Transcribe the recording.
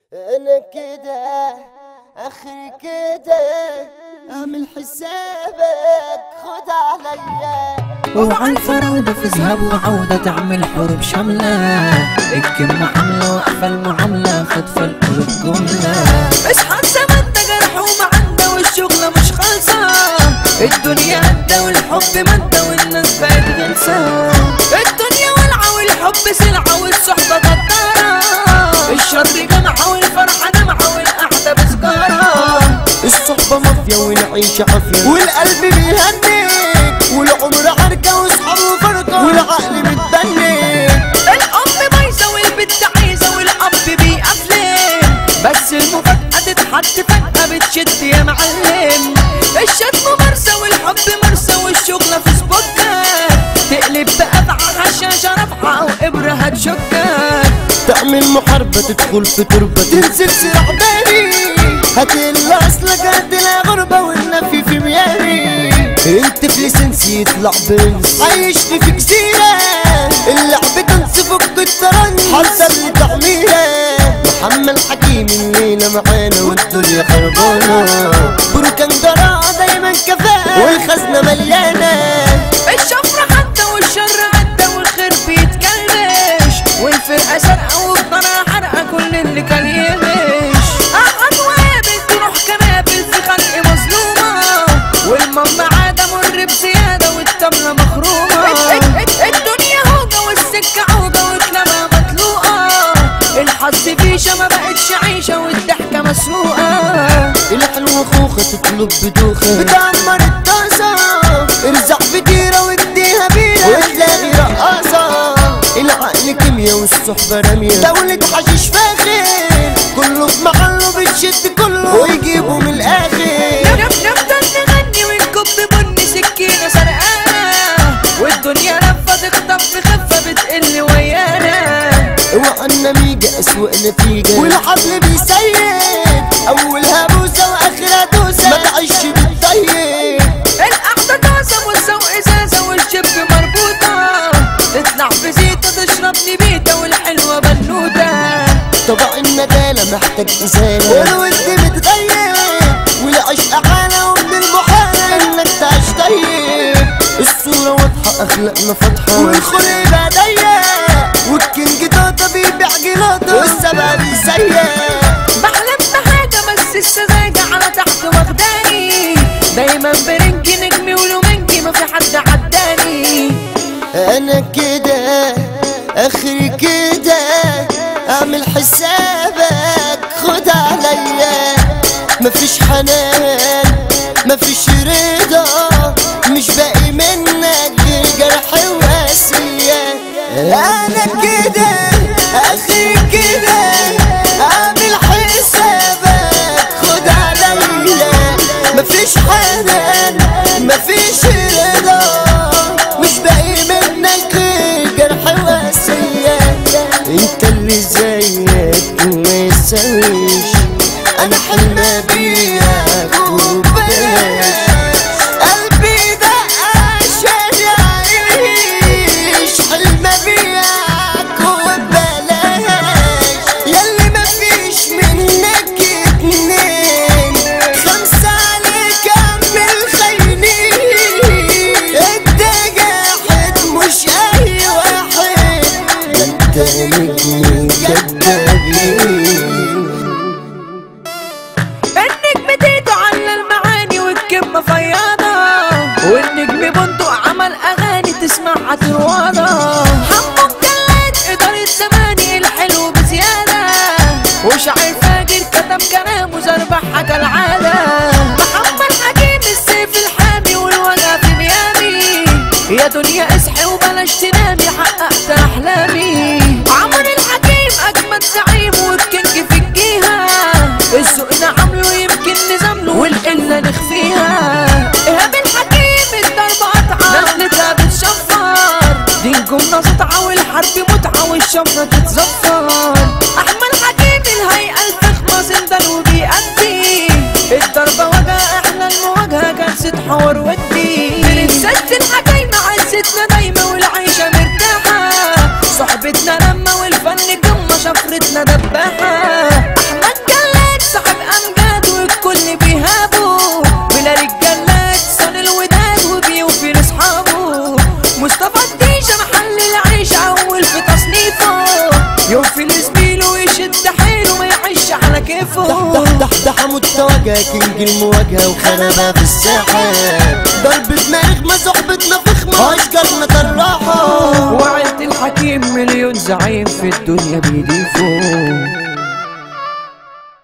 انا كده اخري كده اعمل حسابك خد عليا وعلى الفراودة في ذهاب وعودة تعمل حروب شاملة الكلمة حملة واقفة المعاملة خطف القلوب جملة اصحى الزمن ده جرح ومعندة والشغلة مش خالصة الدنيا عدة والحب مادة والناس بقت غلسة الدنيا والعة والحب سلعة والصحبة غدارة الشر جمعة والفرحة دمعة والقعدة بسجارة الصحبة مافيا والعيش عافية والقلب بيهنيك والعمر عركة واصحابه فرقة والعقل متبني الأم بايظة والبنت عايزة والأب بيقفلم بس المفاجأة تتحط فجأة بتشد يا معلم الشتم مرسى والحب مرسى والشغلة في سبوكة تقلب بقى حشاشة رافعة أو إبرة هتشكك تعمل محاربة تدخل في تربة تنزل سلاح تاني هتقل اصلك هتلاقي غربة والنفي في ميامي انت في ليسنس يطلع بنس عايشني في جزيرة اللعب كنس فك الترنس حتى اللي تعميرة محمد حكيم الليلة معانا والدنيا خربانة بركان جراء دايما كفاءة والخزنة مليانة الشفرة حتى والشر عدى والخير بيتكلمش والفرقة سرقة والطريقة حرقة كل اللي كان يغش أقعد وقابل تروح كنابل في خلق مظلومة والمام عادة مر بزيادة والتمرة مخرومة الدنيا هوجة والسكة عوجة وكلامها مطلوقة الحظ فيشة ما بقتش عيشة والضحكة مسروقة الحلوة خوخة تطلب بدوخة بتعمر الطاسة ارزع في ديرة واديها بيرة وتلاقي رقاصة العقل كيميا والصحبة رمية دولة حشيش فاخر كله في محله بتشد كله ويجيبه من الآخر نفضل نغني ونكب بني سكينة سرقانة والدنيا لفة تخطف في خفة بتقل ويانا اوعى النميجة أسوأ نتيجة والحبل بيسيد أولها بوسة وآخرها دوسة ما تعيش بالطيب القعدة طاسة والسوق إزازة والشب مربوطة تطلع في زيتة تشرب نبيتة والحلوة بنوتة طبع الندالة محتاج إزالة والود متغير والعشق حالة ومن المحال إنك تعيش طيب الصورة واضحة أخلاقنا فاتحة والخلق بقى ضيق والكينج توتا بيبيع جلاطة والسبع بيسيق بحلم بحاجة بس السذاجة على تحت واخداني دايما برنج نجمي ولومنجي ما في حد عداني أنا كده آخري كده أعمل حسابك خد عليا مفيش حنان مفيش رضا مش باقي منك غير جرح وقاسية أنا كده آخري كده أعمل حسابك خد عليا مفيش حنان مفيش رضا مش باقي منك غير جرح وقاسية انت اللي زيك ما يساويش انا حلم بيك وبلاش قلبي ده عشان يعيش حلم بيك وبلاش ياللي مفيش منك اتنين خمسة عليك اعمل خاينين انت جاحد مش اي واحد انت نجم كدابين النجم تيتو على المعاني والكلمة فياضة والنجم بندق عمل أغاني تسمعها تروادة حمو مجلد إدارة زماني الحلو بزيادة وشاعر فاجر كتب كلامه زربحها كالعادة محمد حكيم السيف الحامي والوجع في ميامي يا دنيا اصحي وبلاش تنامي حققت أحلامي عمر الحكيم أجمد زعيم والكينج في الجيهة الذوقنا عامله يمكن نزامله والقلة نخفيها إيهاب الحكيم الضربة قطعة نزلتها بتشفر دي نجومنا سطعة والحرب متعة والشفرة تتزفر أحمد حكيم الهيئة الفخمة سندل وبيأدي الضربة وجه احنا المواجهة كانت حوار ودي برنسة الحكايمة عزتنا دايما والعيشة مرتاحة صحبتنا لما والفن قمة شفرتنا دباحة احمد كيفه تحت تحت تحت حمود تواجه كينج المواجهة وخنبة في الساحة ضرب دماغ ما صحبتنا فخمة أشجارنا طراحة وعيلة الحكيم مليون زعيم في الدنيا بيضيفوا